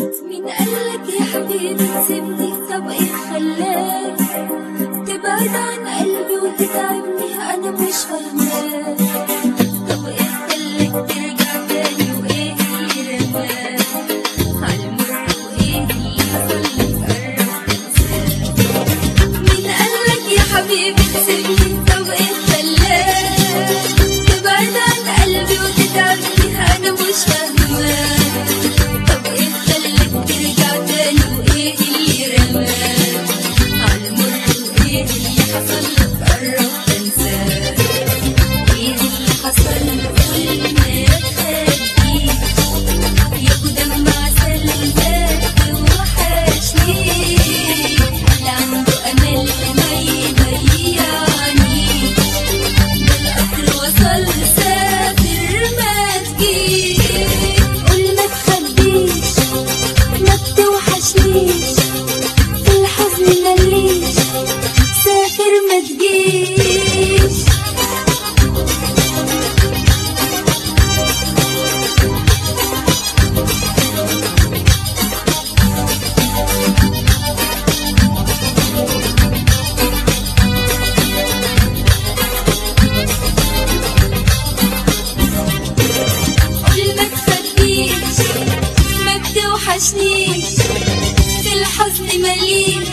مين قالك يا حبيبي تسيبني طب ايه خلاك تبعد عن قلبي وتتعبني انا مش فاهماك طب ايه خلاك ترجع تاني وايه اللي رماك عالمر وايه اللي حصل لك قرب تنساك مين قالك يا حبيبي تسيبني طب ايه خلاك تبعد عن قلبي وتتعبني انا مش فاهماك طب ايه خلاك ترجع تاني وايه اللي رماك عالمر وايه اللي حصل لك قرب تنساك ايه اللي حصل كل ما تخبيش ياخد دمع سلبك وحشني اللي عنده امل ما يضيعني القطر وصل سافر ما تجيش قول ما تخبيش ما بتوحشنيش في الحزن مليش سافر ما تجيش قول ما تخبيش ما بتوحشنيش في الحزن مليش